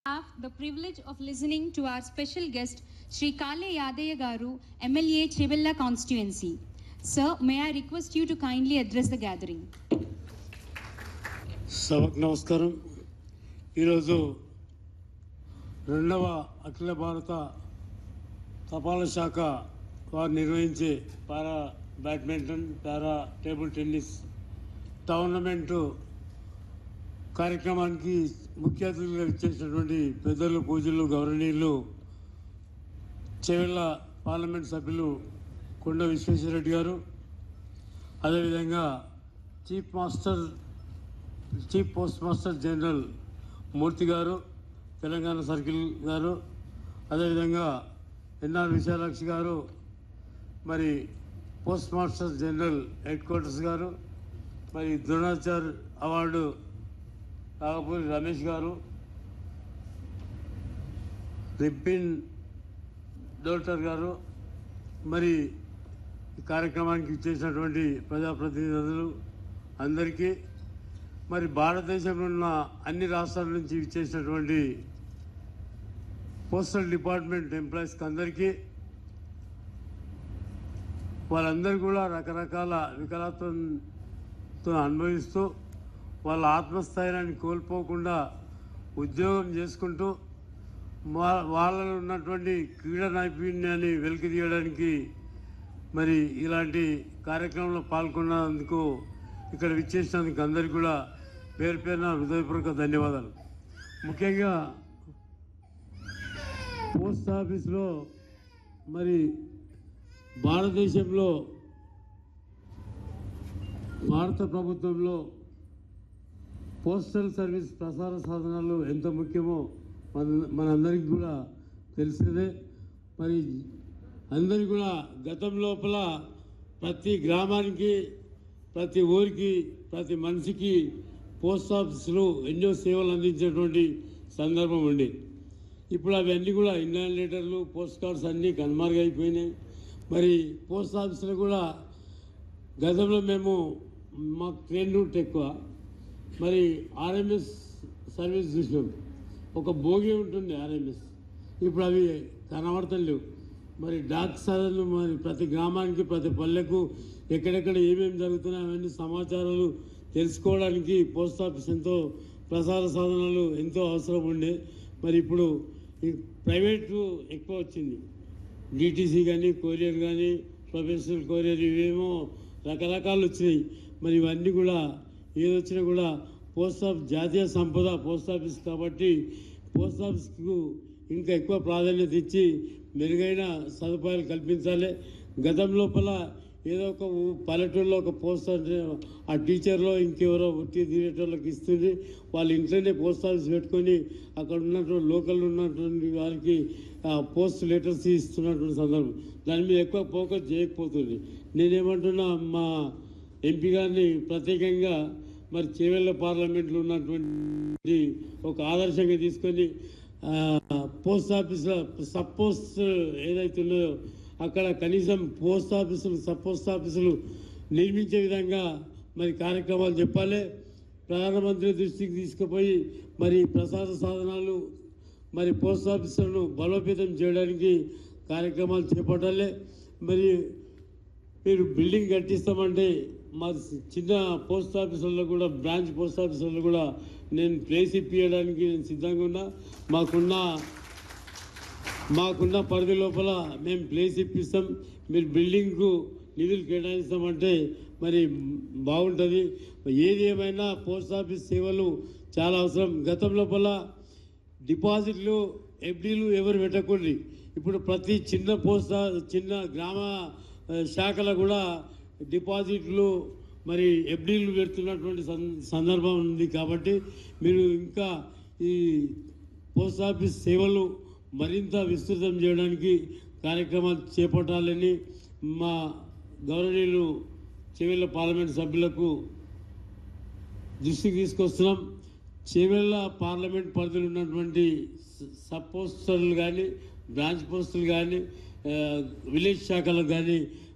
have the privilege of listening to our special guest, Sri Kale Yadaya Garu, MLA Chevilla constituency. Sir, may I request you to kindly address the gathering? సభకు నమస్కారం ఈరోజు రెండవ అఖిల భారత తపాలా శాఖ వారు నిర్వహించే para badminton para table tennis tournament కార్యక్రమానికి ముఖ్య అతిథులుగా ఇచ్చేసినటువంటి పెద్దలు పూజలు గౌరవనీయులు చెవెళ్ళ పార్లమెంట్ సభ్యులు కొండ విశ్వేశ్వరరెడ్డి గారు అదేవిధంగా chief master chief post master general మూర్తి గారు తెలంగాణ సర్కిల్ గారు అదేవిధంగా ఎన్ఆర్ విశాలాక్షి గారు మరి post master general head quarters గారు మరి ద్రోణాచార్ అవార్డు కాకపూరి రమేష్ గారు రిబ్బిన్ డోల్టర్ గారు మరి ఈ కార్యక్రమానికి ఇచ్చేసినటువంటి ప్రజాప్రతినిధులు అందరికీ మరి భారతదేశంలో ఉన్న అన్ని రాష్ట్రాల నుంచి ఇచ్చేసినటువంటి పోస్టల్ డిపార్ట్మెంట్ ఎంప్లాయీస్కి అందరికీ వాళ్ళందరూ కూడా రకరకాల వికలాత్వంతో అనుభవిస్తూ వాళ్ళ ఆత్మస్థైర్యాన్ని కోల్పోకుండా ఉద్యోగం చేసుకుంటూ వా- వాళ్ళలో ఉన్నటువంటి క్రీడా నైపుణ్యాన్ని వెలికి తీయడానికి మరి ఇలాంటి కార్యక్రమంలో పాల్గొన్నందుకు ఇక్కడ విచ్చేసినందుకు అందరికీ కూడా పేరు పేరున హృదయపూర్వక ధన్యవాదాలు ముఖ్యంగా పోస్ట్ ఆఫీస్లో మరి భారతదేశంలో భారత ప్రభుత్వంలో పోస్టల్ సర్వీస్ ప్రసార సాధనాలు ఎంత ముఖ్యమో మన మనందరికీ కూడా తెలిసిందే మరి అందరికీ కూడా గతం లోపల ప్రతి గ్రామానికి ప్రతి ఊరికి ప్రతి మనిషికి పోస్ట్ ఆఫీసులు ఎన్నో సేవలు అందించేటువంటి సందర్భం ఉండే ఇప్పుడు అవన్నీ కూడా ఇండియన్ లెటర్లు పోస్ట్ కార్డ్స్ అన్నీ కనుమరుగైపోయినాయి మరి పోస్ట్ ఆఫీసులు కూడా గతంలో మేము మాకు ట్రైన్ రూట్ ఎక్కువ మరి ఆర్ఎంఎస్ సర్వీస్ చూసినాం ఒక భోగి ఉంటుంది ఆర్ఎంఎస్ ఇప్పుడు అవి కనబడతలేవు మరి డాక్ సాధనలు మరి ప్రతి గ్రామానికి ప్రతి పల్లెకు ఎక్కడెక్కడ ఏమేమి జరుగుతున్నాయి అవన్నీ సమాచారాలు తెలుసుకోవడానికి పోస్ట్ ఆఫీస్ ఎంతో ప్రసార సాధనాలు ఎంతో అవసరం ఉండే మరి ఇప్పుడు ఈ ప్రైవేటు ఎక్కువ వచ్చింది డిటీసీ కానీ కొరియర్ కానీ ప్రొఫెషనల్ కొరియర్ ఇవేమో రకరకాలు వచ్చినాయి మరి ఇవన్నీ కూడా ఏదొచ్చినా కూడా పోస్ట్ ఆఫీస్ జాతీయ సంపద పోస్ట్ ఆఫీస్ కాబట్టి పోస్ట్ ఆఫీస్కు ఇంకా ఎక్కువ ప్రాధాన్యత ఇచ్చి మెరుగైన సదుపాయాలు కల్పించాలి గతం లోపల ఏదో ఒక ఊ- పల్లెటూరులో ఒక పోస్ట్ అంటే ఆ టీచర్లో ఇంకెవరో ఉట్టి తీరేటోళ్ళకి ఇస్తుంది వాళ్ళు ఇంట్లోనే పోస్ట్ ఆఫీస్ పెట్టుకొని అక్కడ ఉన్నటువంటి లోకల్ ఉన్నటువంటి వారికి ఆ, పోస్ట్ లెటర్స్ ఇస్తున్నటువంటి సందర్భం దాని మీద ఎక్కువ ఫోకస్ చేయకపోతుంది నేనేమంటున్నా మా ఎంపీ గారిని ప్రత్యేకంగా మరి చేవెళ్ళ పార్లమెంట్లో ఉన్నటువంటి ఒక ఆదర్శంగా తీసుకొని ఆ, పోస్ట్ ఆఫీస్లో సబ్ పోస్ట్ ఏదైతే ఉన్నాయో అక్కడ కనీసం పోస్ట్ ఆఫీసులు సబ్ పోస్ట్ ఆఫీసులు నిర్మించే విధంగా మరి కార్యక్రమాలు చెప్పాలి ప్రధానమంత్రి దృష్టికి తీసుకుపోయి మరి ప్రసార సాధనాలు మరి పోస్ట్ ఆఫీసులను బలోపేతం చేయడానికి కార్యక్రమాలు చేపట్టాలి మరి మీరు బిల్డింగ్ కట్టిస్తామంటే మా చిన్న పోస్ట్ ఆఫీసుల్లో కూడా బ్రాంచ్ పోస్ట్ ఆఫీసుల్లో కూడా నేను ప్లేస్ ఇప్పించడానికి నేను సిద్ధంగా ఉన్నా మాకున్న మాకున్న పరిధి లోపల మేము ప్లేస్ ఇప్పిస్తాం మీరు బిల్డింగ్కు నిధులు కేటాయిస్తామంటే మరి బాగుంటుంది ఏది ఏమైనా పోస్ట్ ఆఫీస్ సేవలు చాలా అవసరం గతం లోపల డిపాజిట్లు ఎఫ్డీలు ఎవరు పెట్టకూడదు ఇప్పుడు ప్రతి చిన్న పోస్ట్ ఆ- చిన్న గ్రామ ఆ, శాఖలో కూడా డిపాజిట్లు మరి ఎఫ్డీలు పెడుతున్నటువంటి సం- సందర్భం ఉంది కాబట్టి మీరు ఇంకా ఈ పోస్ట్ ఆఫీస్ సేవలు మరింత విస్తృతం చేయడానికి కార్యక్రమాలు చేపట్టాలని మా గౌరవనీయులు చెవిళ్ళ పార్లమెంట్ సభ్యులకు దృష్టికి తీసుకొస్తున్నాం చేవెళ్ళ పార్లమెంట్ పరిధిలో ఉన్నటువంటి స- సబ్ పోస్టర్లు కానీ బ్రాంచ్ పోస్టులు కానీ ఆ, విలేజ్ శాఖలకు కానీ